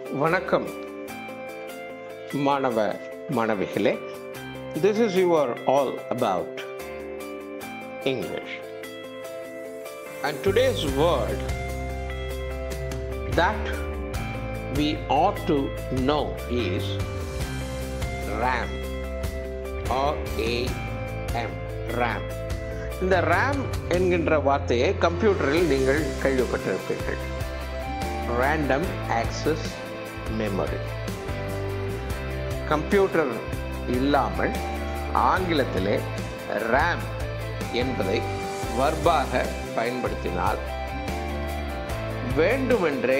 வணக்கம் மாணவ மாணவிகளே this is your all about English and today's word that we ought to know is RAM R A M RAM இந்த RAM என்கின்ற வார்த்தையை கம்ப்யூட்டரில் நீங்கள் கேள்விப்பட்டிருப்பீர்கள் ரேண்டம் ஆக்சஸ் மெமரி கம்ப்யூட்டர் இல்லாமல் ஆங்கிலத்திலே RAM என்பதை வர்பாக பயன்படுத்தினால் வேண்டுமென்றே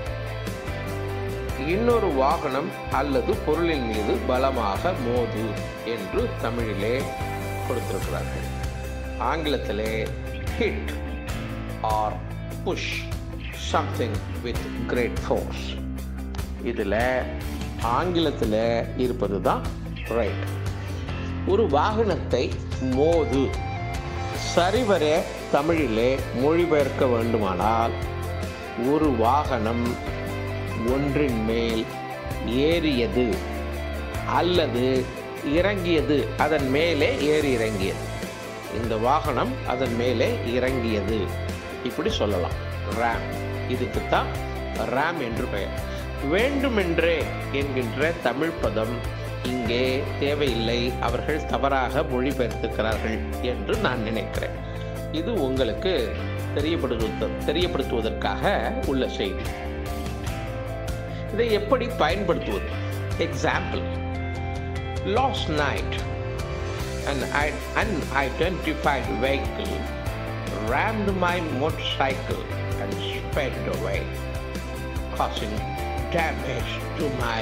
இன்னொரு வாகனம் அல்லது பொருளின் மீது பலமாக மோது என்று தமிழிலே கொடுத்திருக்கிறார்கள் ஆங்கிலத்திலே hit or push something with great force இதில் ஆங்கிலத்தில் இருப்பது தான் ரைட் ஒரு வாகனத்தை மோது சரிவர தமிழிலே மொழிபெயர்க்க வேண்டுமானால் ஒரு வாகனம் ஒன்றின் மேல் ஏறியது அல்லது இறங்கியது அதன் மேலே ஏறி இறங்கியது இந்த வாகனம் அதன் மேலே இறங்கியது இப்படி சொல்லலாம் ரேம் இதுக்குத்தான் ரேம் என்று பெயர் வேண்டுமென்றே என்கின்ற தமிழ் பதம் இங்கே தேவையில்லை அவர்கள் தவறாக மொழிபெயர்த்திருக்கிறார்கள் என்று நான் நினைக்கிறேன் இது உங்களுக்கு தெரியப்படுத்த தெரியப்படுத்துவதற்காக உள்ள செய்தி இதை எப்படி பயன்படுத்துவது example last night an unidentified vehicle rammed my motorcycle and sped away, causing damage to my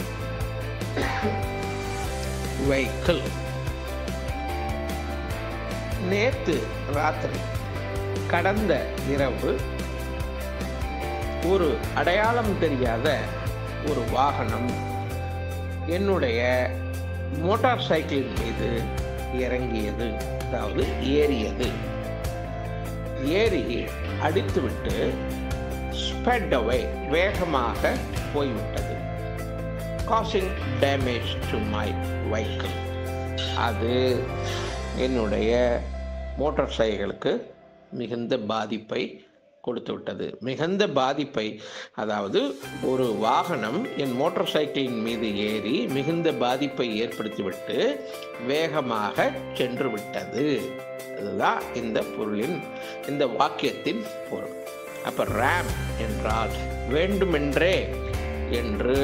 vehicle. நேத்து ராத்திரி கடந்த இரவு ஒரு அடையாளம் தெரியாத ஒரு வாகனம் என்னுடைய மோட்டார் சைக்கிளின் மீது இறங்கியது அதாவது ஏறியது ஏறி அடித்துவிட்டு ஸ்பெட் அவே வேகமாக போய்விட்டது causing damage to my vehicle அது என்னுடைய மோட்டார் சைக்கிளுக்கு மிகுந்த பாதிப்பை கொடுத்து விட்டது மிகுந்த பாதிப்பை அதாவது ஒரு வாகனம் என் மோட்டார் சைக்கிளின் மீது ஏறி மிகுந்த பாதிப்பை ஏற்படுத்திவிட்டு வேகமாக சென்று விட்டது அதுதான் இந்த பொருளின் இந்த வாக்கியத்தின் பொருள் அப்ப ரேம் என்றால் வேண்டுமென்றே என்று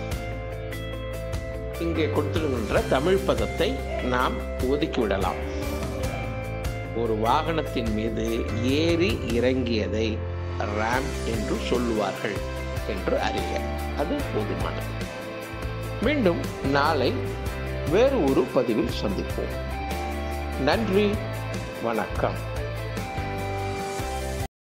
இங்கே கொடுத்திருக்கின்ற தமிழ் பதத்தை நாம் ஒதுக்கிவிடலாம் ஒரு வாகனத்தின் மீது ஏறி இறங்கியதை ரேம் என்று சொல்லுவார்கள் என்று அறிக அது போதுமானது மீண்டும் நாளை வேறு ஒரு பதிவில் சந்திப்போம் நன்றி வணக்கம்